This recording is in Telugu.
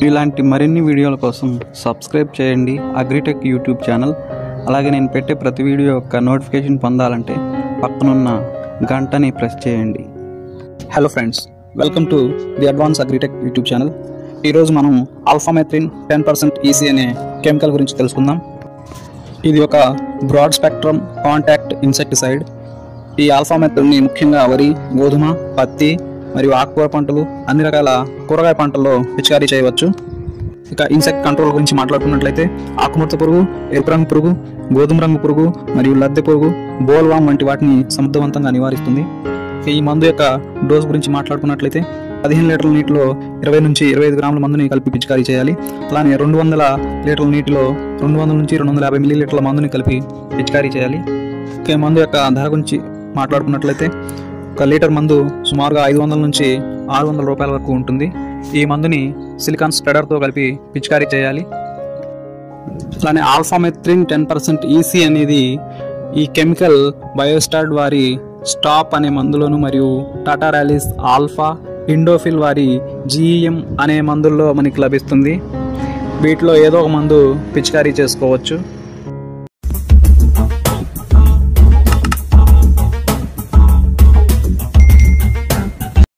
ఇలాంటి మరిన్ని వీడియోల కోసం సబ్స్క్రైబ్ చేయండి అగ్రిటెక్ యూట్యూబ్ ఛానల్ అలాగే నేను పెట్టే ప్రతి వీడియో యొక్క నోటిఫికేషన్ పొందాలంటే పక్కనున్న గంటని ప్రెస్ చేయండి hello friends welcome to the advance agritech YouTube channel ఈరోజు మనం ఆల్ఫామెథ్రిన్ టెన్ పర్సెంట్ ఈసీ అనే కెమికల్ గురించి తెలుసుకుందాం ఇది ఒక బ్రాడ్ స్పెక్ట్రమ్ కాంటాక్ట్ ఇన్సెక్టిసైడ్ ఈ ఆల్ఫామెథ్రిన్ని ముఖ్యంగా వరి గోధుమ పత్తి మరియు ఆకుకూర పంటలు అన్ని రకాల కూరగాయ పంటల్లో పిచికారీ చేయవచ్చు ఇక ఇన్సెక్ట్ కంట్రోల్ గురించి మాట్లాడుకున్నట్లయితే ఆకుముడత పురుగు ఎరుపు రంగు పురుగు గోధుమ రంగు పురుగు మరియు లద్దె పురుగు బోల్వామ్ వంటి వాటిని సమర్థవంతంగా నివారిస్తుంది ఇక ఈ మందు యొక్క డోస్ గురించి మాట్లాడుకున్నట్లయితే పదిహేను లీటర్ల నీటిలో ఇరవై నుంచి ఇరవై ఐదు గ్రాముల మందుని కలిపి పిచికారీ చేయాలి అలానే రెండు వందల లీటర్ల నీటిలో రెండు వందల నుంచి రెండు వందల యాభై మిల్లీ లీటర్ల మందుని కలిపి పిచికారీ చేయాలి ఇక ఈ మందు యొక్క ధర గురించి మాట్లాడుకున్నట్లయితే ఒక లీటర్ మందు సుమారుగా ఐదు వందల నుంచి ఆరు వందల రూపాయల వరకు ఉంటుంది ఈ మందుని సిలికాన్ స్ప్రెడర్తో కలిపి పిచికారీ చేయాలి అలానే ఆల్ఫామెథ్రిన్ టెన్ పర్సెంట్ ఈసీ అనేది ఈ కెమికల్ బయోస్టార్డ్ వారి స్టాప్ అనే మందులోను మరియు టాటా ర్యాలీస్ ఆల్ఫా ఇండోఫిల్ వారి జీఈఎం అనే మందుల్లో మనకి లభిస్తుంది వీటిలో ఏదో ఒక మందు పిచికారీ చేసుకోవచ్చు